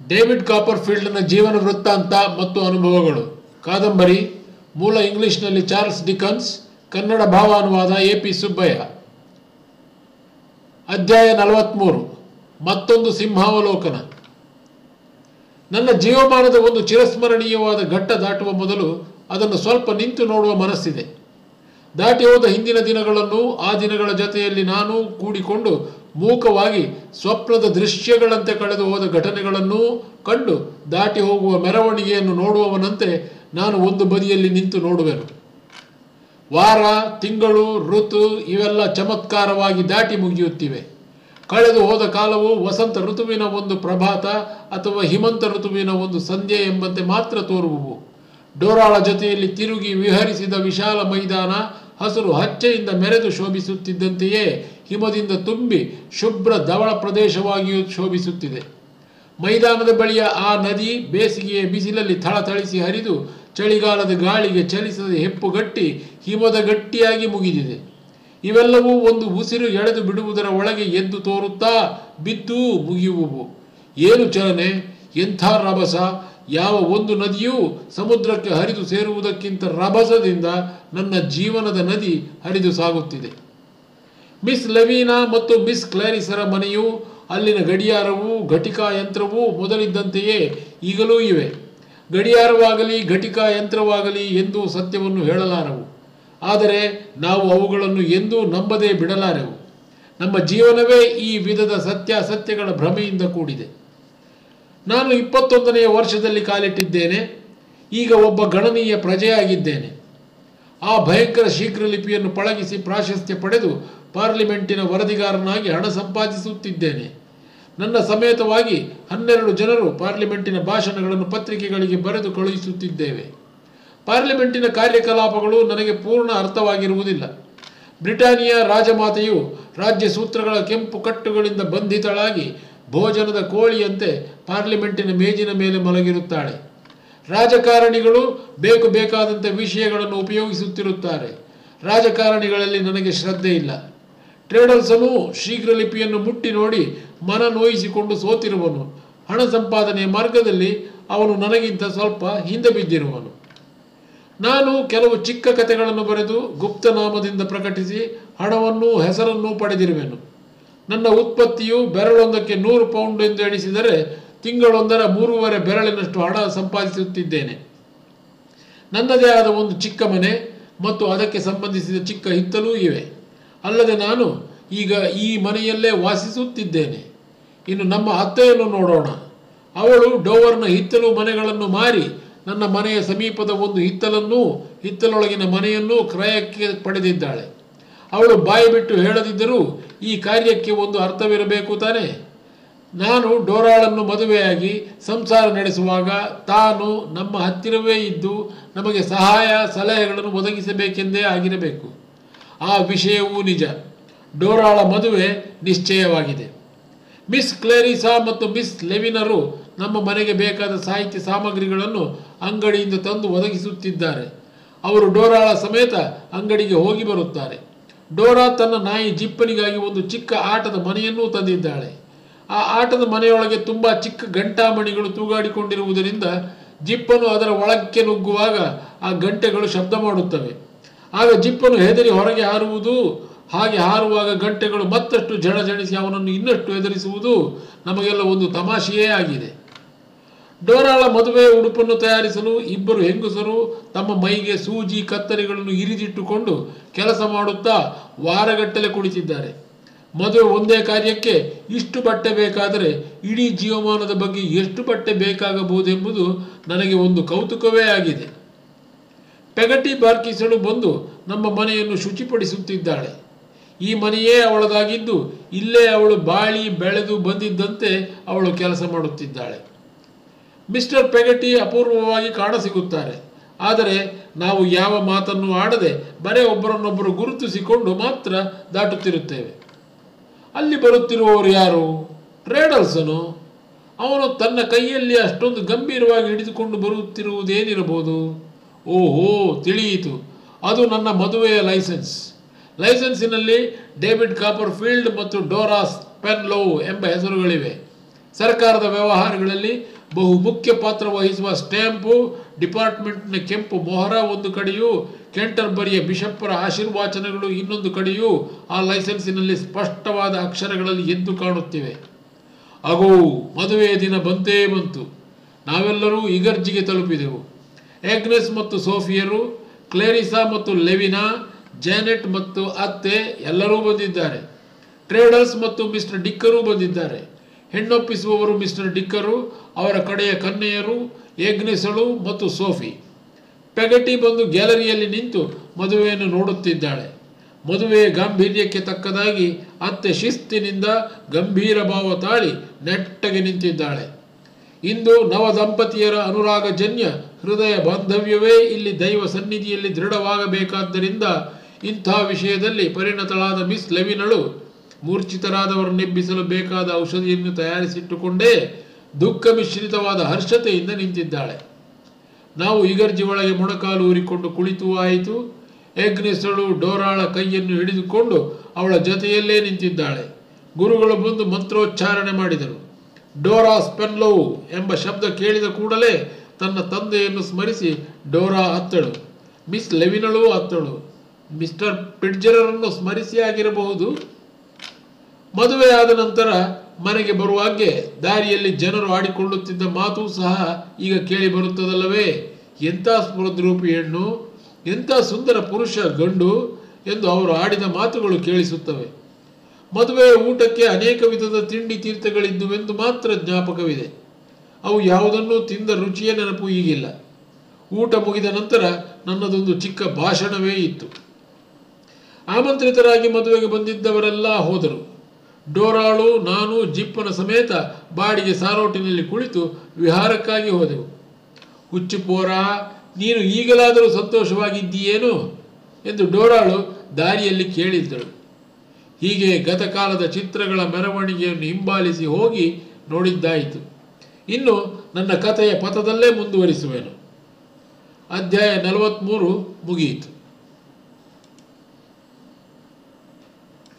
David ಕಾಪರ್ಫೀಲ್ಡ್ನ ಜೀವನ ವೃತ್ತಾಂತ ಮತ್ತು ಅನುಭವಗಳು ಕಾದಂಬರಿ ಮೂಲ ಇಂಗ್ಲಿಷ್ನಲ್ಲಿ ಚಾರ್ಲ್ಸ್ ಡಿಕನ್ಸ್ ಕನ್ನಡ ಭಾವಾನುವಾದ ಎ ಪಿ ಸುಬ್ಬಯ್ಯ ಅಧ್ಯಾಯ ನಲವತ್ತ್ಮೂರು ಮತ್ತೊಂದು ಸಿಂಹಾವಲೋಕನ ನನ್ನ ಜೀವಮಾನದ ಒಂದು ಚಿರಸ್ಮರಣೀಯವಾದ ಘಟ್ಟ ದಾಟುವ ಮೊದಲು ಅದನ್ನು ಸ್ವಲ್ಪ ನಿಂತು ನೋಡುವ ಮನಸ್ಸಿದೆ ದಾಟಿ ಹೋದ ಹಿಂದಿನ ದಿನಗಳನ್ನು ಆ ದಿನಗಳ ಜೊತೆಯಲ್ಲಿ ನಾನು ಕೂಡಿಕೊಂಡು ಮೂಕವಾಗಿ ಸ್ವಪ್ನದ ದೃಶ್ಯಗಳಂತೆ ಕಳೆದು ಹೋದ ಘಟನೆಗಳನ್ನೂ ಕಂಡು ದಾಟಿ ಹೋಗುವ ಮೆರವಣಿಗೆಯನ್ನು ನೋಡುವವನಂತೆ ನಾನು ಒಂದು ಬದಿಯಲ್ಲಿ ನಿಂತು ನೋಡುವೆನು ವಾರ ತಿಂಗಳು ಋತು ಇವೆಲ್ಲ ಚಮತ್ಕಾರವಾಗಿ ದಾಟಿ ಮುಗಿಯುತ್ತಿವೆ ಕಳೆದು ಹೋದ ಕಾಲವು ವಸಂತ ಋತುವಿನ ಒಂದು ಪ್ರಭಾತ ಅಥವಾ ಹಿಮಂತ ಋತುವಿನ ಒಂದು ಸಂಧ್ಯೆ ಎಂಬಂತೆ ಮಾತ್ರ ತೋರುವುವು ಡೋರಾಳ ಜೊತೆಯಲ್ಲಿ ತಿರುಗಿ ವಿಹರಿಸಿದ ವಿಶಾಲ ಮೈದಾನ ಹಸಿರು ಹಚ್ಚೆಯಿಂದ ಮೆರೆದು ಶೋಭಿಸುತ್ತಿದ್ದಂತೆಯೇ ಹಿಮದಿಂದ ತುಂಬಿ ಶುಭ್ರ ಧವಳ ಪ್ರದೇಶವಾಗಿಯೂ ಶೋಭಿಸುತ್ತಿದೆ ಮೈದಾನದ ಬಳಿಯ ಆ ನದಿ ಬೇಸಿಗೆಯ ಬಿಸಿಲಲ್ಲಿ ಥಳಥಳಿಸಿ ಹರಿದು ಚಳಿಗಾಲದ ಗಾಳಿಗೆ ಚಲಿಸದೆ ಹೆಪ್ಪುಗಟ್ಟಿ ಹಿಮದ ಗಟ್ಟಿಯಾಗಿ ಮುಗಿದಿದೆ ಇವೆಲ್ಲವೂ ಒಂದು ಉಸಿರು ಎಳೆದು ಬಿಡುವುದರ ಒಳಗೆ ಎದ್ದು ತೋರುತ್ತಾ ಬಿದ್ದು ಮುಗಿಯುವುವು ಏನು ಚಲನೆ ಎಂಥ ರಭಸ ಯಾವ ಒಂದು ನದಿಯೂ ಸಮುದ್ರಕ್ಕೆ ಹರಿದು ಸೇರುವುದಕ್ಕಿಂತ ರಭಸದಿಂದ ನನ್ನ ಜೀವನದ ನದಿ ಹರಿದು ಸಾಗುತ್ತಿದೆ ಮಿಸ್ ಲೆವೀನಾ ಮತ್ತು ಮಿಸ್ ಕ್ಲಾರಿಸರ ಮನೆಯು ಅಲ್ಲಿನ ಗಡಿಯಾರವು ಘಟಿಕಾ ಯಂತ್ರವೂ ಮೊದಲಿದ್ದಂತೆಯೇ ಈಗಲೂ ಇವೆ ಗಡಿಯಾರವಾಗಲಿ ಘಟಿಕಾ ಯಂತ್ರವಾಗಲಿ ಎಂದು ಸತ್ಯವನ್ನು ಹೇಳಲಾರವು ಆದರೆ ನಾವು ಅವುಗಳನ್ನು ಎಂದೂ ನಂಬದೇ ಬಿಡಲಾರೆವು ನಮ್ಮ ಜೀವನವೇ ಈ ವಿಧದ ಸತ್ಯಾಸತ್ಯಗಳ ಭ್ರಮೆಯಿಂದ ಕೂಡಿದೆ ನಾನು ಇಪ್ಪತ್ತೊಂದನೆಯ ವರ್ಷದಲ್ಲಿ ಕಾಲಿಟ್ಟಿದ್ದೇನೆ ಈಗ ಒಬ್ಬ ಗಣನೀಯ ಪ್ರಜೆಯಾಗಿದ್ದೇನೆ ಆ ಭಯಂಕರ ಶೀಘ್ರ ಲಿಪಿಯನ್ನು ಪಳಗಿಸಿ ಪ್ರಾಶಸ್ತ್ಯ ಪಡೆದು ಪಾರ್ಲಿಮೆಂಟಿನ ವರದಿಗಾರನಾಗಿ ಹಣ ಸಂಪಾದಿಸುತ್ತಿದ್ದೇನೆ ನನ್ನ ಸಮೇತವಾಗಿ ಹನ್ನೆರಡು ಜನರು ಪಾರ್ಲಿಮೆಂಟಿನ ಭಾಷಣಗಳನ್ನು ಪತ್ರಿಕೆಗಳಿಗೆ ಬರೆದು ಕಳುಹಿಸುತ್ತಿದ್ದೇವೆ ಪಾರ್ಲಿಮೆಂಟಿನ ಕಾರ್ಯಕಲಾಪಗಳು ನನಗೆ ಪೂರ್ಣ ಅರ್ಥವಾಗಿರುವುದಿಲ್ಲ ಬ್ರಿಟಾನಿಯಾ ರಾಜಮಾತೆಯು ರಾಜ್ಯ ಸೂತ್ರಗಳ ಕೆಂಪು ಕಟ್ಟುಗಳಿಂದ ಬಂಧಿತಳಾಗಿ ಭೋಜನದ ಕೋಳಿಯಂತೆ ಪಾರ್ಲಿಮೆಂಟಿನ ಮೇಜಿನ ಮೇಲೆ ಮಲಗಿರುತ್ತಾಳೆ ರಾಜಕಾರಣಿಗಳು ಬೇಕು ಬೇಕಾದಂಥ ವಿಷಯಗಳನ್ನು ಉಪಯೋಗಿಸುತ್ತಿರುತ್ತಾರೆ ರಾಜಕಾರಣಿಗಳಲ್ಲಿ ನನಗೆ ಶ್ರದ್ಧೆ ಇಲ್ಲ ಟ್ರೇಡಲ್ಸನು ಶೀಘ್ರ ಲಿಪಿಯನ್ನು ಮುಟ್ಟಿ ನೋಡಿ ಮನ ನೋಯಿಸಿಕೊಂಡು ಸೋತಿರುವನು ಹಣ ಸಂಪಾದನೆಯ ಮಾರ್ಗದಲ್ಲಿ ಅವನು ನನಗಿಂತ ಸ್ವಲ್ಪ ಹಿಂದೆ ಬಿದ್ದಿರುವನು ನಾನು ಕೆಲವು ಚಿಕ್ಕ ಕಥೆಗಳನ್ನು ಬರೆದು ಗುಪ್ತನಾಮದಿಂದ ಪ್ರಕಟಿಸಿ ಹಣವನ್ನು ಹೆಸರನ್ನೂ ಪಡೆದಿರುವೆನು ನನ್ನ ಉತ್ಪತ್ತಿಯು ಬೆರಳೊಂದಕ್ಕೆ ನೂರು ಪೌಂಡ್ ಎಂದು ಎಣಿಸಿದರೆ ತಿಂಗಳೊಂದರ ಮೂರುವರೆ ಬೆರಳಿನಷ್ಟು ಹಣ ಸಂಪಾದಿಸುತ್ತಿದ್ದೇನೆ ನನ್ನದೇ ಆದ ಒಂದು ಚಿಕ್ಕ ಮನೆ ಮತ್ತು ಅದಕ್ಕೆ ಸಂಬಂಧಿಸಿದ ಚಿಕ್ಕ ಹಿತ್ತಲೂ ಇವೆ ಅಲ್ಲದೆ ನಾನು ಈಗ ಈ ಮನೆಯಲ್ಲೇ ವಾಸಿಸುತ್ತಿದ್ದೇನೆ ಇನ್ನು ನಮ್ಮ ಅತ್ತೆಯನ್ನು ನೋಡೋಣ ಅವಳು ಡೋವರ್ನ ಹಿತ್ತಲು ಮನೆಗಳನ್ನು ಮಾರಿ ನನ್ನ ಮನೆಯ ಸಮೀಪದ ಒಂದು ಹಿತ್ತಲನ್ನೂ ಹಿತ್ತಲೊಳಗಿನ ಮನೆಯನ್ನೂ ಕ್ರಯಕ್ಕೆ ಪಡೆದಿದ್ದಾಳೆ ಅವಳು ಬಾಯಿ ಬಿಟ್ಟು ಹೇಳದಿದ್ದರೂ ಈ ಕಾರ್ಯಕ್ಕೆ ಒಂದು ಅರ್ಥವಿರಬೇಕು ತಾನೇ ನಾನು ಡೋರಾಳನ್ನು ಮದುವೆಯಾಗಿ ಸಂಸಾರ ನಡೆಸುವಾಗ ತಾನು ನಮ್ಮ ಹತ್ತಿರವೇ ಇದ್ದು ನಮಗೆ ಸಹಾಯ ಸಲಹೆಗಳನ್ನು ಒದಗಿಸಬೇಕೆಂದೇ ಆಗಿರಬೇಕು ಆ ವಿಷಯವೂ ನಿಜ ಡೋರಾಳ ಮದುವೆ ನಿಶ್ಚಯವಾಗಿದೆ ಮಿಸ್ ಕ್ಲೇರಿಸಾ ಮತ್ತು ಮಿಸ್ ಲೆವಿನರು ನಮ್ಮ ಮನೆಗೆ ಬೇಕಾದ ಸಾಹಿತ್ಯ ಸಾಮಗ್ರಿಗಳನ್ನು ಅಂಗಡಿಯಿಂದ ತಂದು ಒದಗಿಸುತ್ತಿದ್ದಾರೆ ಅವರು ಡೋರಾಳ ಸಮೇತ ಅಂಗಡಿಗೆ ಹೋಗಿ ಬರುತ್ತಾರೆ ಡೋರಾ ತನ್ನ ನಾಯಿ ಜಿಪ್ಪನಿಗಾಗಿ ಒಂದು ಚಿಕ್ಕ ಆಟದ ಮನೆಯನ್ನೂ ತಂದಿದ್ದಾಳೆ ಆ ಆಟದ ಮನೆಯೊಳಗೆ ತುಂಬ ಚಿಕ್ಕ ಗಂಟಾಮಣಿಗಳು ತೂಗಾಡಿಕೊಂಡಿರುವುದರಿಂದ ಜಿಪ್ಪನು ಅದರ ಒಳಕ್ಕೆ ನುಗ್ಗುವಾಗ ಆ ಗಂಟೆಗಳು ಶಬ್ದ ಮಾಡುತ್ತವೆ ಆಗ ಜಿಪ್ಪನು ಹೆದರಿ ಹೊರಗೆ ಹಾರುವುದು ಹಾಗೆ ಹಾರುವಾಗ ಗಂಟೆಗಳು ಮತ್ತಷ್ಟು ಜಣಜಣಿಸಿ ಅವನನ್ನು ಇನ್ನಷ್ಟು ಹೆದರಿಸುವುದು ನಮಗೆಲ್ಲ ಒಂದು ತಮಾಷೆಯೇ ಆಗಿದೆ ಡೋರಾಳ ಮದುವೆ ಉಡುಪನ್ನು ತಯಾರಿಸಲು ಇಬ್ಬರು ಹೆಂಗಸರು ತಮ್ಮ ಮೈಗೆ ಸೂಜಿ ಕತ್ತರಿಗಳನ್ನು ಇರಿದಿಟ್ಟುಕೊಂಡು ಕೆಲಸ ಮಾಡುತ್ತಾ ವಾರಗಟ್ಟಲೆ ಕುಳಿತಿದ್ದಾರೆ ಮದುವೆ ಒಂದೇ ಕಾರ್ಯಕ್ಕೆ ಇಷ್ಟು ಬಟ್ಟೆ ಬೇಕಾದರೆ ಇಡೀ ಜೀವಮಾನದ ಬಗ್ಗೆ ಎಷ್ಟು ಬಟ್ಟೆ ಬೇಕಾಗಬಹುದೆಂಬುದು ನನಗೆ ಒಂದು ಕೌತುಕವೇ ಆಗಿದೆ ಪೆಗಟಿ ಬಾರ್ಕಿಸಳು ಬಂದು ನಮ್ಮ ಮನೆಯನ್ನು ಶುಚಿಪಡಿಸುತ್ತಿದ್ದಾಳೆ ಈ ಮನೆಯೇ ಅವಳದಾಗಿದ್ದು ಇಲ್ಲೇ ಅವಳು ಬಾಳಿ ಬೆಳೆದು ಬಂದಿದ್ದಂತೆ ಅವಳು ಕೆಲಸ ಮಾಡುತ್ತಿದ್ದಾಳೆ ಮಿಸ್ಟರ್ ಪೆಗಟಿ ಅಪೂರ್ವವಾಗಿ ಕಾಣಸಿಗುತ್ತಾರೆ ಆದರೆ ನಾವು ಯಾವ ಮಾತನ್ನು ಆಡದೆ ಬರೇ ಒಬ್ಬರನ್ನೊಬ್ಬರು ಗುರುತಿಸಿಕೊಂಡು ಮಾತ್ರ ದಾಟುತ್ತಿರುತ್ತೇವೆ ಅಲ್ಲಿ ಬರುತ್ತಿರುವವರು ಯಾರು ಟ್ರೇಡಲ್ಸನು ಅವನು ತನ್ನ ಕೈಯಲ್ಲಿ ಅಷ್ಟೊಂದು ಗಂಭೀರವಾಗಿ ಹಿಡಿದುಕೊಂಡು ಬರುತ್ತಿರುವುದೇನಿರಬಹುದು ಓಹೋ ತಿಳಿಯಿತು ಅದು ನನ್ನ ಮದುವೆಯ ಲೈಸೆನ್ಸ್ ಲೈಸೆನ್ಸಿನಲ್ಲಿ ಡೇವಿಡ್ ಕಾಪರ್ ಫೀಲ್ಡ್ ಮತ್ತು ಡೋರಾಸ್ ಪೆನ್ಲೋ ಎಂಬ ಹೆಸರುಗಳಿವೆ ಸರ್ಕಾರದ ವ್ಯವಹಾರಗಳಲ್ಲಿ ಬಹು ಮುಖ್ಯ ಪಾತ್ರ ವಹಿಸುವ ಸ್ಟ್ಯಾಂಪು ಡಿಪಾರ್ಟ್ಮೆಂಟ್ನ ಕೆಂಪು ಮೊಹರ ಒಂದು ಕಡೆಯೂ ಕೆಂಟರ್ಬರಿಯ ಬಿಷಪ್ಪರ ಆಶೀರ್ವಾಚನಗಳು ಇನ್ನೊಂದು ಕಡೆಯೂ ಆ ಲೈಸೆನ್ಸಿನಲ್ಲಿ ಸ್ಪಷ್ಟವಾದ ಅಕ್ಷರಗಳಲ್ಲಿ ಎದ್ದು ಕಾಣುತ್ತಿವೆ ಅಗೋ ಮದುವೆಯ ದಿನ ಬಂತೇ ಬಂತು ನಾವೆಲ್ಲರೂ ಇಗರ್ಜಿಗೆ ತಲುಪಿದೆವು ಎಗ್ನೆಸ್ ಮತ್ತು ಸೋಫಿಯರು ಕ್ಲೇರಿಸಾ ಮತ್ತು ಲೆವಿನಾ ಜಾನೆಟ್ ಮತ್ತು ಅತ್ತೆ ಎಲ್ಲರೂ ಬಂದಿದ್ದಾರೆ ಟ್ರೇಡರ್ಸ್ ಮತ್ತು ಮಿಸ್ಟರ್ ಡಿಕ್ಕರು ಬಂದಿದ್ದಾರೆ ಹೆಣ್ಣೊಪ್ಪಿಸುವವರು ಮಿಸ್ಟರ್ ಡಿಕ್ಕರು ಅವರ ಕಡೆಯ ಕನ್ಯೆಯರು ಎಗ್ನೆಸಳು ಮತ್ತು ಸೋಫಿ ಪೆಗಟಿ ಬಂದು ಗ್ಯಾಲರಿಯಲ್ಲಿ ನಿಂತು ಮದುವೆಯನ್ನು ನೋಡುತ್ತಿದ್ದಾಳೆ ಮದುವೆಯ ಗಾಂಭೀರ್ಯಕ್ಕೆ ತಕ್ಕದಾಗಿ ಅತ್ತೆ ಶಿಸ್ತಿನಿಂದ ಗಂಭೀರ ಭಾವ ತಾಳಿ ನೆಟ್ಟಗೆ ನಿಂತಿದ್ದಾಳೆ ಇಂದು ನವ ದಂಪತಿಯರ ಅನುರಾಗಜನ್ಯ ಹೃದಯ ಬಾಂಧವ್ಯವೇ ಇಲ್ಲಿ ದೈವ ಸನ್ನಿಧಿಯಲ್ಲಿ ದೃಢವಾಗಬೇಕಾದ್ದರಿಂದ ಇಂಥ ವಿಷಯದಲ್ಲಿ ಪರಿಣತಳಾದ ಮಿಸ್ ಲೆವಿನಳು ಮೂರ್ಛಿತರಾದವರನ್ನೆಬ್ಬಿಸಲು ಬೇಕಾದ ಔಷಧಿಯನ್ನು ತಯಾರಿಸಿಟ್ಟುಕೊಂಡೇ ದುಃಖ ಮಿಶ್ರಿತವಾದ ಹರ್ಷತೆಯಿಂದ ನಿಂತಿದ್ದಾಳೆ ನಾವು ಇಗರ್ಜಿ ಒಳಗೆ ಮೊಣಕಾಲು ಊರಿಕೊಂಡು ಕುಳಿತೂ ಆಯಿತು ಎಗ್ನೆಸಳು ಡೋರಾಳ ಕೈಯನ್ನು ಹಿಡಿದುಕೊಂಡು ಅವಳ ಜೊತೆಯಲ್ಲೇ ನಿಂತಿದ್ದಾಳೆ ಗುರುಗಳು ಬಂದು ಮಂತ್ರೋಚ್ಚಾರಣೆ ಮಾಡಿದರು ಡೋರಾ ಸ್ಪೆನ್ಲೋವ್ ಎಂಬ ಶಬ್ದ ಕೇಳಿದ ಕೂಡಲೇ ತನ್ನ ತಂದೆಯನ್ನು ಸ್ಮರಿಸಿ ಡೋರಾ ಅತ್ತಳು ಮಿಸ್ ಲೆವಿನಳು ಅತ್ತಳು ಮಿಸ್ಟರ್ ಪಿಡ್ಜರರನ್ನು ಸ್ಮರಿಸಿ ಆಗಿರಬಹುದು ಮದುವೆ ಆದ ನಂತರ ಮನೆಗೆ ಬರುವಾಗೆ ದಾರಿಯಲ್ಲಿ ಜನರು ಆಡಿಕೊಳ್ಳುತ್ತಿದ್ದ ಮಾತು ಸಹ ಈಗ ಕೇಳಿ ಬರುತ್ತದಲ್ಲವೇ ಎಂಥ ಸ್ಫುರದ್ರೂಪಿ ಹೆಣ್ಣು ಎಂಥ ಸುಂದರ ಪುರುಷ ಗಂಡು ಎಂದು ಅವರು ಆಡಿದ ಮಾತುಗಳು ಕೇಳಿಸುತ್ತವೆ ಮದುವೆಯ ಊಟಕ್ಕೆ ಅನೇಕ ವಿಧದ ತಿಂಡಿ ತೀರ್ಥಗಳಿದ್ದುವೆಂದು ಮಾತ್ರ ಜ್ಞಾಪಕವಿದೆ ಅವು ಯಾವುದನ್ನೂ ತಿಂದ ರುಚಿಯ ನೆನಪು ಈಗಿಲ್ಲ ಊಟ ಮುಗಿದ ನಂತರ ನನ್ನದೊಂದು ಚಿಕ್ಕ ಭಾಷಣವೇ ಇತ್ತು ಆಮಂತ್ರಿತರಾಗಿ ಮದುವೆಗೆ ಬಂದಿದ್ದವರೆಲ್ಲ ಹೋದರು ಡೋರಾಳು ನಾನು ಜಿಪ್ಪನ ಸಮೇತ ಬಾಡಿಗೆ ಸಾರೋಟಿನಲ್ಲಿ ಕುಳಿತು ವಿಹಾರಕ್ಕಾಗಿ ಹೋದೆವು ಹುಚ್ಚು ಪೋರ ನೀನು ಈಗಲಾದರೂ ಸಂತೋಷವಾಗಿದ್ದೀಯೇನು ಎಂದು ಡೋರಾಳು ದಾರಿಯಲ್ಲಿ ಕೇಳಿದ್ದಳು ಹೀಗೆ ಗತಕಾಲದ ಚಿತ್ರಗಳ ಮೆರವಣಿಗೆಯನ್ನು ಹಿಂಬಾಲಿಸಿ ಹೋಗಿ ನೋಡಿದ್ದಾಯಿತು ಇನ್ನು ನನ್ನ ಕಥೆಯ ಪಥದಲ್ಲೇ ಮುಂದುವರಿಸುವೆನು ಅಧ್ಯಾಯ ನಲವತ್ತ್ಮೂರು ಮುಗಿಯಿತು